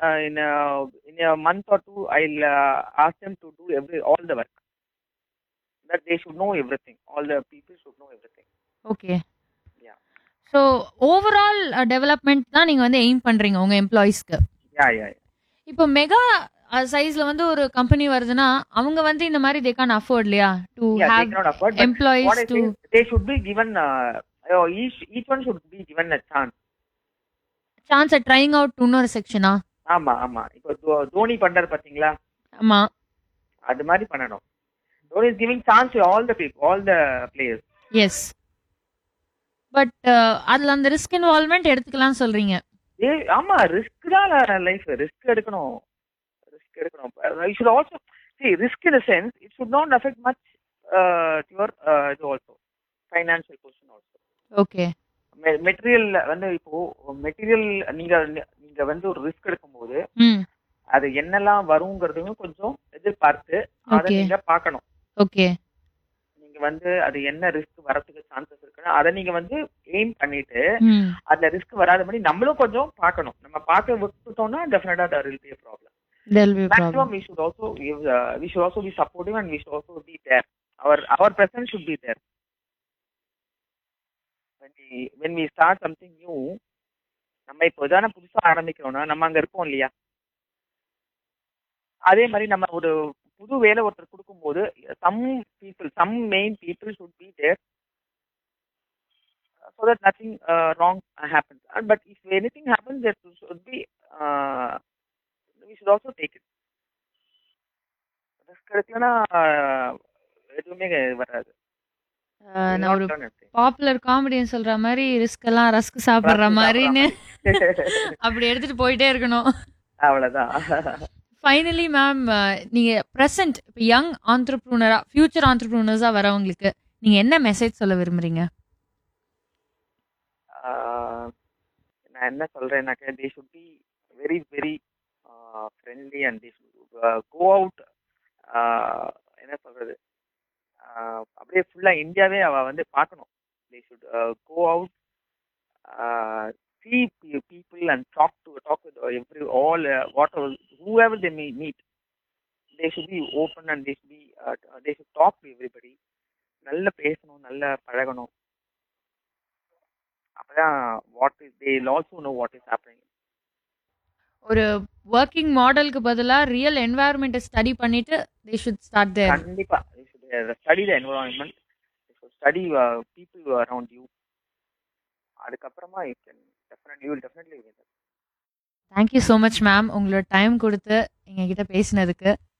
uh, in a in a month or two, I'll uh, ask them to do every all the work. That they should know everything. All the people should know everything. Okay Yeah. So overall development தான் நீங்க வந்து aim பண்றீங்க உங்க எம்ப்ளாயீஸ்க்கு Yeah, yeah. yeah. இப்போ mega சைஸ்ல வந்து ஒரு கம்பெனி வருதுன்னா அவங்க வந்து இந்த மாதிரி தே கான் அஃபோர்ட் இல்லையா to Yeah, they have cannot afford. But what employees I do say, they should be given. Uh, uh, each each one should be given a chance. Chance trying out இன்னொரு செக்ஷனா ஆமா ஆமா இப்போ தோ- தோனி பண்றாரு பாத்தீங்களா ஆமா அது மாதிரி பண்ணணும் Dhoni is giving chance all the people all the players yes but அதுல அந்த ரிஸ்க் இன்வால்மெண்ட் எடுத்துக்கலாம் சொல்றீங்க ஏ ஆமா ரிஸ்க் தான் லைஃப் ரிஸ்க் எடுக்கணும் ரிஸ்க் எடுக்கணும் you should also see risk in sense it should not affect much your இது also financial position also okay material வந்து இப்போ மெட்டீரியல் நீங்க நீங்க வந்து ஒரு ரிஸ்க் எடுக்கும்போது ம் அது என்னெல்லாம் வருங்கிறதையும் கொஞ்சம் எதிர்பார்த்து அதை Okay. நீங்க பார்க்கணும் ஓகே நீங்க வந்து அது என்ன ரிஸ்க் வரதுக்கு சான்சஸ் இருக்குன்னு அதை நீங்க வந்து எய்ம் பண்ணிட்டு ம் அதுல ரிஸ்க் வராதபடி நம்மளும் கொஞ்சம் பார்க்கணும் நம்ம பார்க்க விட்டுட்டோம்னா டெஃபினட்டா there will be a problem they'll be problem maximum we should also give uh, we should also be supportive and we should also be there our our presence should be there when we when we start something new நம்ம இப்போ தானே புதுசா ஆரம்பிக்கிறோம்னா நம்ம அங்க இருப்போம் இல்லையா அதே மாதிரி நம்ம ஒரு புது வேலை ஒருத்தர் கொடுக்கும்போது some people some main people should be there so that nothing uh, wrong happens And but if anything happens there should be uh, we should also take it risk எடுக்கலன்னா எதுவுமே வராது நான் ஒரு பாப்புலர் காமெடியன் சொல்ற மாதிரி risk எல்லாம் rusk சாப்பிடுற மாதிரின்னு அப்படி எடுத்துட்டு போயிட்டே இருக்கணும் அவ்வளவுதான் ஃபைனலி மேம் நீங்க ப்ரெசன்ட் இப்போ யங் ஆண்டர்ப்ரூனரா ஃபியூச்சர் ஆண்டர்ப்ரூனர்ஸா வரவங்களுக்கு நீங்க என்ன மெசேஜ் சொல்ல விரும்புறீங்க ஆஹ் நான் என்ன சொல்றேன்னாக்க they should be very very friendly and they go out என்ன சொல்றது ஆஹ் அப்படியே ஃபுல்லா இந்தியாவே அவ வந்து பார்க்கணும் they should go out see pe- people and talk to talk with every all uh, whatever whoever they may meet they should be open and they should be uh, they should talk to everybody நல்ல பேசணும் நல்ல பழகணும் அப்பதான் what is they also know what is happening ஒரு working மாடலுக்கு பதிலா real என்வாயர்மெண்ட்டை study பண்ணிட்டு they should start there கண்டிப்பா study the environment study people around you அதுக்கப்புறமா you can definitely you definitely thank you so much ma'am உங்களோட time கொடுத்து எங்ககிட்ட பேசினதுக்கு